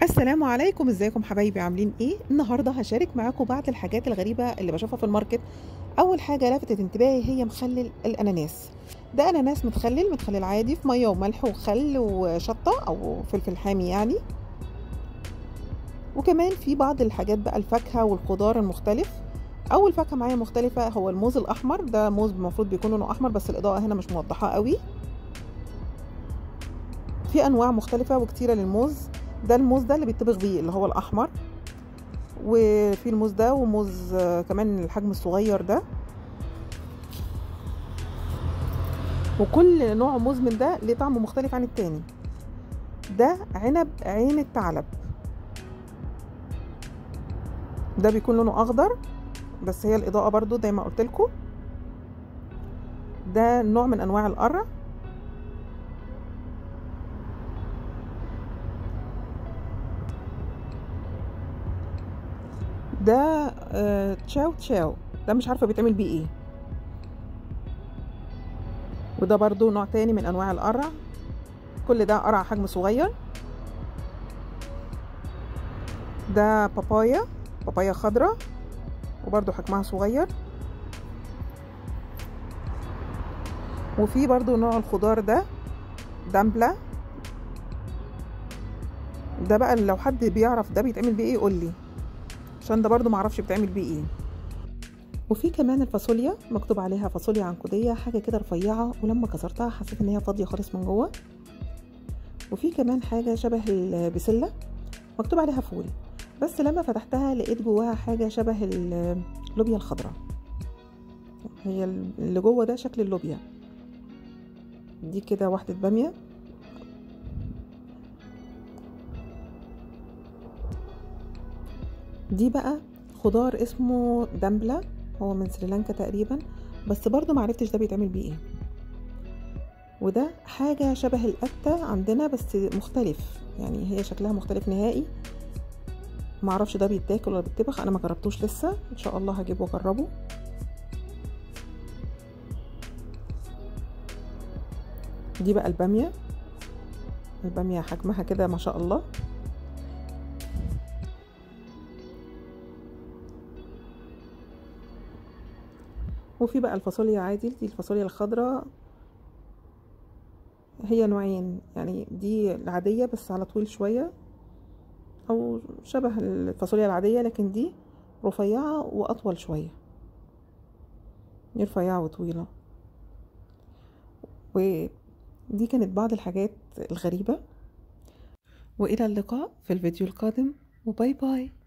السلام عليكم ازيكم حبايبي عاملين ايه النهارده هشارك معاكم بعض الحاجات الغريبه اللي بشوفها في الماركت اول حاجه لفتت انتباهي هي مخلل الاناناس ده اناناس متخلل متخلل عادي في ميه وملح وخل وشطه او فلفل حامي يعني وكمان في بعض الحاجات بقى الفاكهه والخضار المختلف اول فاكهه معايا مختلفه هو الموز الاحمر ده موز المفروض بيكون لونه احمر بس الاضاءه هنا مش موضحه قوي في انواع مختلفه وكتيره للموز ده الموز ده اللي بيطبخ بيه اللي هو الاحمر وفي الموز ده وموز كمان الحجم الصغير ده وكل نوع موز من ده ليه طعم مختلف عن التاني ده عنب عين الثعلب ده بيكون لونه اخضر بس هي الاضاءه برضو زي ما قلت لكم ده نوع من انواع القرع ده آه تشاو تشاو ده مش عارفه بيتعمل بيه ايه وده برضو نوع تاني من انواع القرع كل ده قرع حجم صغير ده بابايا بابايا خضراء وبرضو حجمها صغير وفي برضو نوع الخضار ده دامبلا ده بقى لو حد بيعرف ده بيتعمل بيه ايه يقول لي عشان ده برضو معرفش بتعمل بيه ايه وفي كمان الفاصوليا مكتوب عليها فاصوليا عنكودية حاجة كده رفيعة ولما كسرتها حسيت ان هي فاضية خالص من جوه وفي كمان حاجة شبه البسلة مكتوب عليها فول بس لما فتحتها لقيت جواها حاجة شبه اللوبيا الخضراء هي اللي جوه ده شكل اللوبيا دي كده واحدة بامية دي بقى خضار اسمه دامبلا هو من سريلانكا تقريبا بس برضو معرفتش ده بيتعمل بيه ايه وده حاجة شبه القتة عندنا بس مختلف يعني هي شكلها مختلف نهائي معرفش ده بيتاكل ولا بيتطبخ انا ما جربتوش لسه ان شاء الله هجيبه واجربه دي بقى البامية البامية حجمها كده ما شاء الله وفي بقى الفاصوليا عادي دي الفاصوليا الخضراء هي نوعين يعني دي العادية بس على طول شوية او شبه الفاصوليا العادية لكن دي رفيعة واطول شوية دي رفيعة وطويلة ودي كانت بعض الحاجات الغريبة والى اللقاء في الفيديو القادم وباي باي